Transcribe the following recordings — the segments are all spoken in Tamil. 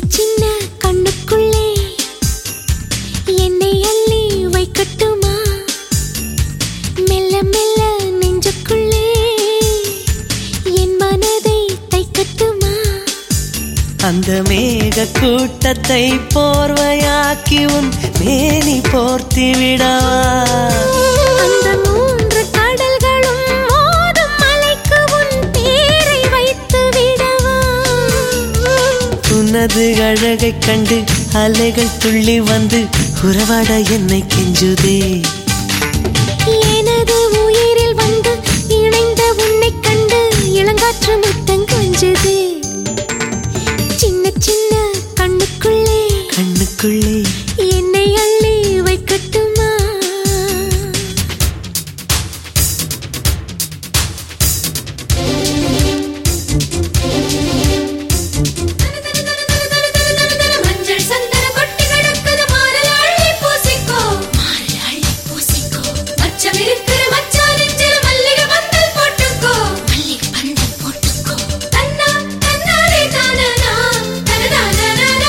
சின்ன கண்ணுக்குள்ளே என்னை அள்ளி வைக்கட்டுமா மெல்ல மெல்ல நெஞ்சுக்குள்ளே என் மனதை தைக்கட்டுமா அந்த மேக கூட்டத்தை போர்வையாக்கி உன் மேனி போர்த்தி விடவா அந்த மூன்று கடல்களும் மோதும் மலைக்கு உன் பேரை வைத்து விடவா உனது அழகைக் கண்டு அலைகள் துள்ளி வந்து உறவாட என்னை கெஞ்சுதே எனது உயிரில் வந்து இணைந்த உன்னைக் கண்டு இளங்காற்று முத்தம் கொஞ்சது சின்ன சின்ன கண்ணுக்குள்ளே கண்ணுக்குள்ளே என்னை அள்ளி வைக்கட்டுமா மஞ்சள் சந்தன கொட்டி கிடக்குது மாறல் அள்ளி பூசிக்கோ மாறல் அள்ளி பூசிக்கோ மச்சம் இருக்கிற மச்சான் நெஞ்சில் மல்லிகை பந்தல் போட்டுக்கோ மல்லிகை பந்தல் போட்டுக்கோ தன்னா தன்னாரே தானனா தனதானனா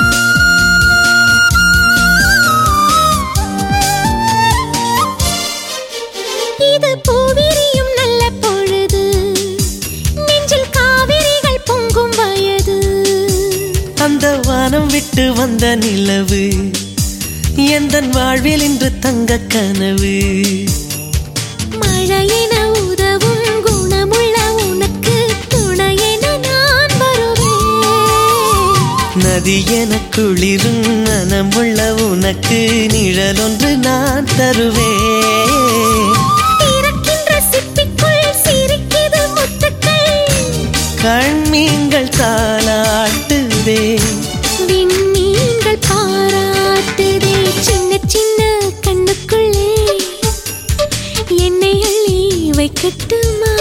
இது பூவிரியும் நல்ல பொழுது நெஞ்சில் காவிரிகள் பொங்கும் வயது அந்த வானம் விட்டு வந்த நிலவு எந்தன் வாழ்வில் இன்று தங்க கனவு மழையென உதவும் குணமுள்ள உனக்கு துணையென நான் வருவேன் நதி என குளிரும் மனமுள்ள உனக்கு நிழல் ஒன்று நான் தருவேன் திறக்கின்ற சிப்பிக்குள் சிரிக்குது முத்துக்கள் கண்மீன்கள் தாளாட்டுதே விண்மீன்கள் பாராட்டுதே சின்ன சின்ன கண்ணுக்குள்ளே என்னை அள்ளி வைக்கட்டுமா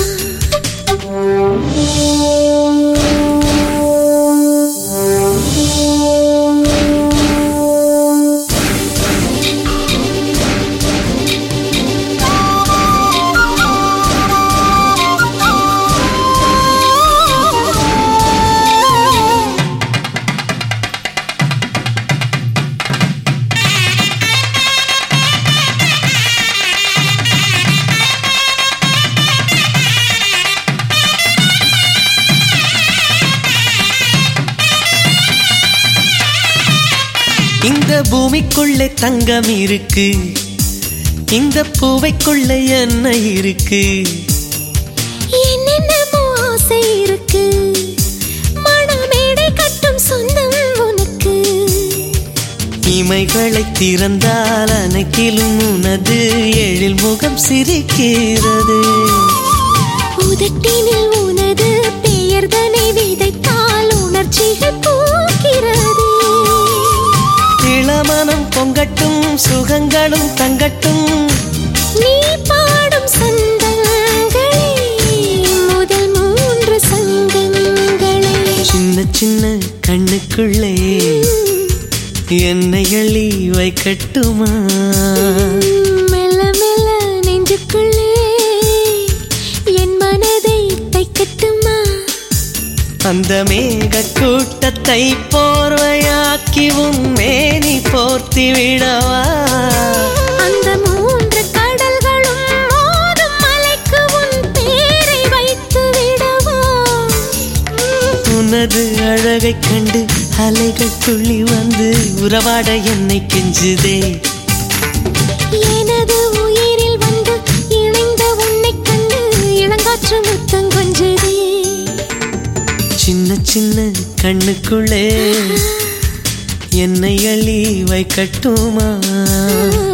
இந்த பூமிக்குள்ளே தங்கம் இருக்கு இந்த பூவைக்குள்ளே என்ன இருக்கு என்னென்னமோ ஆசை இருக்கு மணமேடை கட்டும் சொந்தம் உனக்கு இமைகளை திறந்தால் அனைத்திலும் உனது எழில் முகம் சிரிக்கிறது உதட்டினில் உனது பெயர்தனை விதைத்தால் உணர்ச்சிகள் பூக்கிறது இளமனம் பொங்கட்டும் சுகங்களும் தங்கட்டும் நீ பாடும் சந்தங்களே முதல் மூன்று சங்கங்களே சின்ன சின்ன கண்ணுக்குள்ளே என்னை எள்ளி வைக்கட்டுமா மெல்ல மெல்ல நெஞ்சுக்குள்ளே என் மனதை தைக்கட்டுமா அந்த மேக கூட்டத்தை போர்வையாக்கி உன் மேனி போர்த்தி விடவா அந்த மூன்று கடல்களும் மோதும் மலைக்கு உன் பேரை வைத்து விடவா உனது அழகைக் கண்டு அலைகள் துள்ளி வந்து உறவாட என்னை கெஞ்சுதே எனது உயிரில் வந்து இணைந்த உன்னைக் கண்டு இளங்காற்று முத்தம் கொஞ்சதே சின்ன சின்ன கண்ணுக்குள்ளே என்னை அள்ளி வைக்கட்டுமா